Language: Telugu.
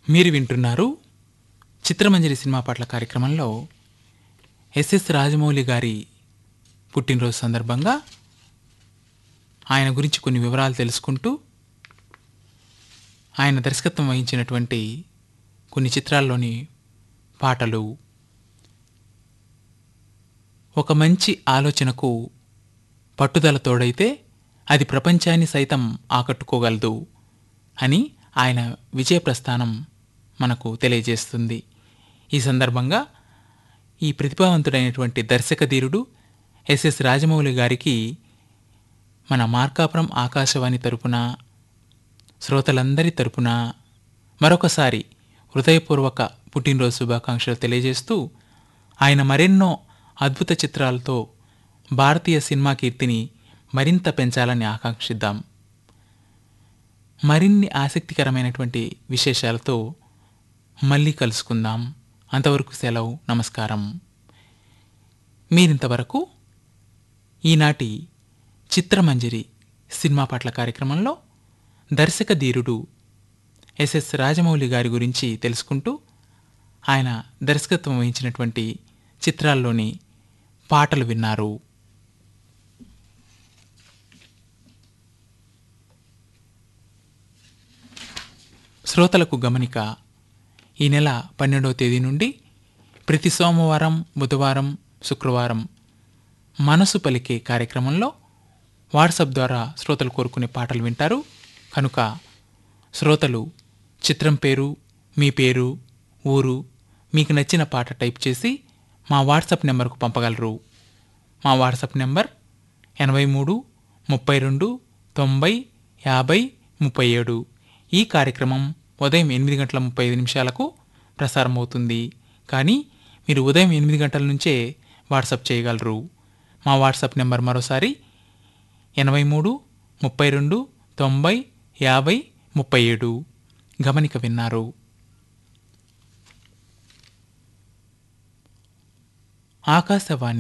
మీరు వింటున్నారు చిత్రమంజరి సినిమా పాటల కార్యక్రమంలో ఎస్ఎస్ రాజమౌళి గారి పుట్టినరోజు సందర్భంగా ఆయన గురించి కొన్ని వివరాలు తెలుసుకుంటూ ఆయన దర్శకత్వం వహించినటువంటి కొన్ని చిత్రాల్లోని పాటలు ఒక మంచి ఆలోచనకు పట్టుదల తోడైతే అది ప్రపంచాన్ని సైతం ఆకట్టుకోగలదు అని ఆయన విజయ ప్రస్థానం మనకు తెలియజేస్తుంది ఈ సందర్భంగా ఈ ప్రతిభావంతుడైనటువంటి దర్శక ధీరుడు ఎస్ఎస్ రాజమౌళి గారికి మన మార్కాపురం ఆకాశవాణి తరపున శ్రోతలందరి తరపున మరొకసారి హృదయపూర్వక పుట్టినరోజు శుభాకాంక్షలు తెలియజేస్తూ ఆయన మరెన్నో అద్భుత చిత్రాలతో భారతీయ సినిమా కీర్తిని మరింత పెంచాలని ఆకాంక్షిద్దాం మరిన్ని ఆసక్తికరమైనటువంటి విశేషాలతో మళ్ళీ కలుసుకుందాం అంతవరకు సెలవు నమస్కారం మీరింతవరకు ఈనాటి చిత్రమంజరి సినిమా పాటల కార్యక్రమంలో దర్శక ధీరుడు ఎస్ఎస్ రాజమౌళి గారి గురించి తెలుసుకుంటూ ఆయన దర్శకత్వం వహించినటువంటి చిత్రాల్లోని పాటలు విన్నారు శ్రోతలకు గమనిక ఈ నెల పన్నెండవ తేదీ నుండి ప్రతి సోమవారం బుధవారం శుక్రవారం మనసు పలికే కార్యక్రమంలో వాట్సాప్ ద్వారా శ్రోతలు కోరుకునే పాటలు వింటారు కనుక శ్రోతలు చిత్రం పేరు మీ పేరు ఊరు మీకు నచ్చిన పాట టైప్ చేసి మా వాట్సాప్ నెంబర్కు పంపగలరు మా వాట్సాప్ నెంబర్ ఎనభై మూడు ముప్పై రెండు తొంభై యాభై ముప్పై ఏడు ఈ కార్యక్రమం ఉదయం ఎనిమిది గంటల ముప్పై ఐదు నిమిషాలకు ప్రసారం అవుతుంది కానీ మీరు ఉదయం ఎనిమిది గంటల నుంచే వాట్సాప్ చేయగలరు మా వాట్సాప్ నెంబర్ మరోసారి ఎనభై మూడు ముప్పై రెండు తొంభై యాభై ముప్పై ఏడు గమనిక విన్నారు ఆకాశవాణి